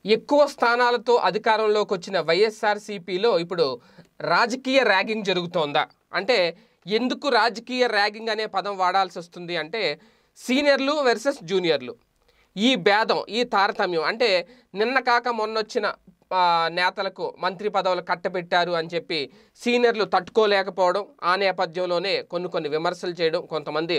ఎక్కువ స్థానాలతో అధికారంలోకి వచ్చిన వైఎస్ఆర్సీపీలో ఇప్పుడు రాజకీయ ర్యాగింగ్ జరుగుతోందా అంటే ఎందుకు రాజకీయ ర్యాగింగ్ అనే పదం వాడాల్సి వస్తుంది అంటే సీనియర్లు వర్సెస్ జూనియర్లు ఈ భేదం ఈ తారతమ్యం అంటే నిన్న కాక మొన్నొచ్చిన ఆ, నేతలకు మంత్రి పదవులు కట్టబెట్టారు అని చెప్పి సీనియర్లు తట్టుకోలేకపోవడం ఆ నేపథ్యంలోనే కొన్ని కొన్ని విమర్శలు చేయడం కొంతమంది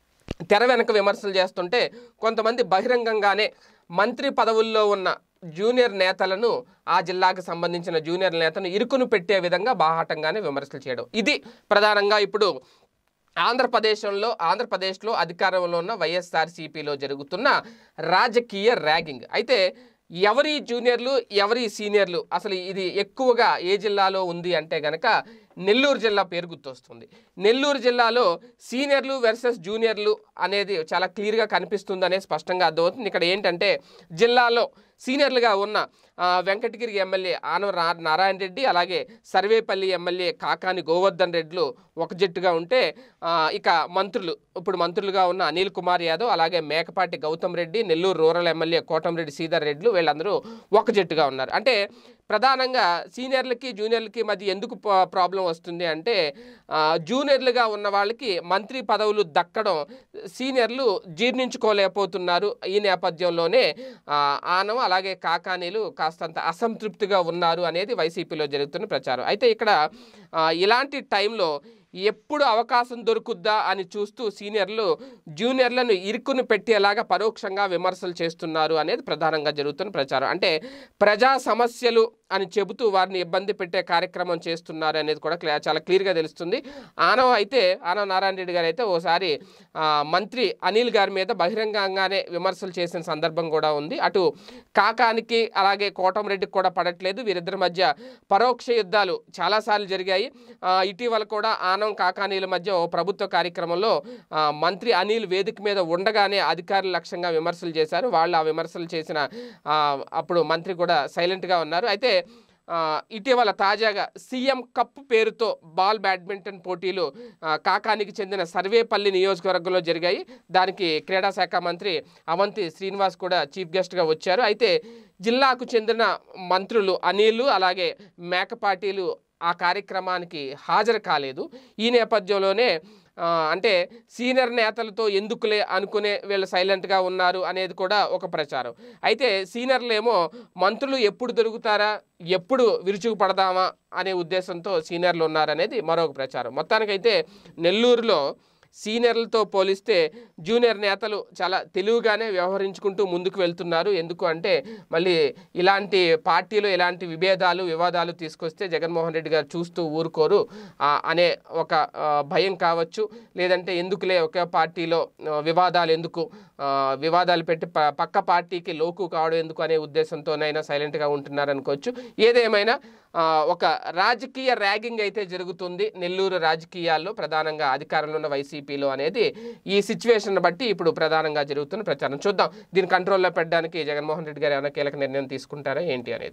తెర వెనక విమర్శలు చేస్తుంటే కొంతమంది బహిరంగంగానే మంత్రి పదవుల్లో ఉన్న జూనియర్ నేతలను ఆ జిల్లాకు సంబంధించిన జూనియర్ నేతను ఇరుకును పెట్టే విధంగా బాహాటంగానే విమర్శలు చేయడం ఇది ప్రధానంగా ఇప్పుడు ఆంధ్రప్రదేశ్లో ఆంధ్రప్రదేశ్లో అధికారంలో ఉన్న వైఎస్ఆర్సీపీలో జరుగుతున్న రాజకీయ ర్యాగింగ్ అయితే ఎవరి జూనియర్లు ఎవరి సీనియర్లు అసలు ఇది ఎక్కువగా ఏ జిల్లాలో ఉంది అంటే గనక నెల్లూరు జిల్లా పేరు గుర్తొస్తుంది నెల్లూరు జిల్లాలో సీనియర్లు వర్సెస్ జూనియర్లు అనేది చాలా క్లియర్గా కనిపిస్తుంది అనేది స్పష్టంగా అర్థమవుతుంది ఇక్కడ ఏంటంటే జిల్లాలో సీనియర్లుగా ఉన్న ఆ, వెంకటగిరి ఎమ్మెల్యే ఆనవ రా- నారాయణ రెడ్డి అలాగే సర్వేపల్లి ఎమ్మెల్యే కాకాని గోవర్ధన్ రెడ్లు ఒక జట్టుగా ఉంటే ఆ, ఇక మంత్రులు ఇప్పుడు మంత్రులుగా ఉన్న అనిల్ కుమార్ యాదవ్ అలాగే మేకపాటి గౌతమ్ రెడ్డి నెల్లూరు రూరల్ ఎమ్మెల్యే కోటంరెడ్డి శ్రీధర్ రెడ్లు వీళ్ళందరూ ఒక జట్టుగా ఉన్నారు అంటే ప్రధానంగా సీనియర్లకి జూనియర్లకి మధ్య ఎందుకు ప- ప్రాబ్లం వస్తుంది అంటే ఆ, జూనియర్లుగా ఉన్న వాళ్ళకి మంత్రి పదవులు దక్కడం సీనియర్లు జీర్ణించుకోలేకపోతున్నారు ఈ నేపథ్యంలోనే ఆ, ఆనం అలాగే కాకానీలు కాస్తంత అసంతృప్తిగా ఉన్నారు అనేది వైసీపీలో జరుగుతున్న ప్రచారం అయితే ఇక్కడ ఆ, ఇలాంటి టైంలో ఎప్పుడు అవకాశం దొరుకుద్దా అని చూస్తూ సీనియర్లు జూనియర్లను ఇరుకుని పెట్టేలాగా పరోక్షంగా విమర్శలు చేస్తున్నారు అనేది ప్రధానంగా జరుగుతున్న ప్రచారం అంటే ప్రజా సమస్యలు అని చెబుతూ వారిని ఇబ్బంది పెట్టే కార్యక్రమం చేస్తున్నారు అనేది కూడా క్లియర్ చాలా క్లియర్గా తెలుస్తుంది ఆనవ అయితే ఆనవ నారాయణ రెడ్డి గారు అయితే ఓసారి ఆ, మంత్రి అనిల్ గారి మీద బహిరంగంగానే విమర్శలు చేసిన సందర్భం కూడా ఉంది అటు కాకానికి అలాగే కోటంరెడ్డికి కూడా పడట్లేదు వీరిద్దరి మధ్య పరోక్ష యుద్ధాలు చాలాసార్లు జరిగాయి ఆ, ఇటీవల కూడా ఆనం కాకానీల మధ్య ఓ ప్రభుత్వ కార్యక్రమంలో ఆ, మంత్రి అనిల్ వేదిక మీద ఉండగానే అధికారులు లక్ష్యంగా విమర్శలు చేశారు వాళ్ళు ఆ విమర్శలు చేసిన ఆ, అప్పుడు మంత్రి కూడా సైలెంట్గా ఉన్నారు అయితే ఆ, ఇటీవల తాజాగా సీఎం కప్ పేరుతో బాల్ బ్యాడ్మింటన్ పోటీలు ఆ, కాకానికి చెందిన సర్వేపల్లి నియోజకవర్గంలో జరిగాయి దానికి క్రీడా శాఖ మంత్రి అవంతి శ్రీనివాస్ కూడా చీఫ్ గెస్ట్గా వచ్చారు అయితే జిల్లాకు చెందిన మంత్రులు అనిల్ అలాగే మేకపాటీలు ఆ కార్యక్రమానికి హాజరు కాలేదు ఈ నేపథ్యంలోనే ఆ, అంటే సీనియర్ నేతలతో ఎందుకులే అనుకునే వీళ్ళు సైలెంట్గా ఉన్నారు అనేది కూడా ఒక ప్రచారం అయితే సీనియర్లు ఏమో మంత్రులు ఎప్పుడు దొరుకుతారా ఎప్పుడు విరుచుకుపడదామా అనే ఉద్దేశంతో సీనియర్లు ఉన్నారనేది మరొక ప్రచారం మొత్తానికైతే నెల్లూరులో సీనియర్లతో పోలిస్తే జూనియర్ నేతలు చాలా తెలివిగానే వ్యవహరించుకుంటూ ముందుకు వెళ్తున్నారు ఎందుకు అంటే మళ్ళీ ఇలాంటి పార్టీలో ఇలాంటి విభేదాలు వివాదాలు తీసుకొస్తే జగన్మోహన్ రెడ్డి గారు చూస్తూ ఊరుకోరు ఆ, అనే ఒక ఆ, భయం కావచ్చు లేదంటే ఎందుకులే ఒకే పార్టీలో ఆ, వివాదాలు ఎందుకు ఆ, వివాదాలు పెట్టి ప- పక్క పార్టీకి లోకు కావడం ఎందుకు అనే ఉద్దేశంతోనైనా సైలెంట్గా ఉంటున్నారు అనుకోవచ్చు ఏదేమైనా ఆ, ఒక రాజకీయ ర్యాగింగ్ అయితే జరుగుతుంది నెల్లూరు రాజకీయాల్లో ప్రధానంగా అధికారంలో ఉన్న వైసీపీలో అనేది ఈ సిచ్యువేషన్ బట్టి ఇప్పుడు ప్రధానంగా జరుగుతున్న ప్రచారం చూద్దాం దీని కంట్రోల్లో పెట్టడానికి జగన్మోహన్ రెడ్డి గారు ఏమైనా కీలక నిర్ణయం తీసుకుంటారా ఏంటి అనేది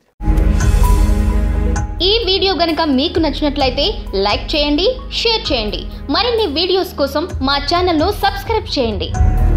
ఈ వీడియో గనుక మీకు నచ్చినట్లయితే లైక్ చేయండి షేర్ చేయండి మరిన్ని వీడియోస్ కోసం మా ఛానల్ను సబ్స్క్రైబ్ చేయండి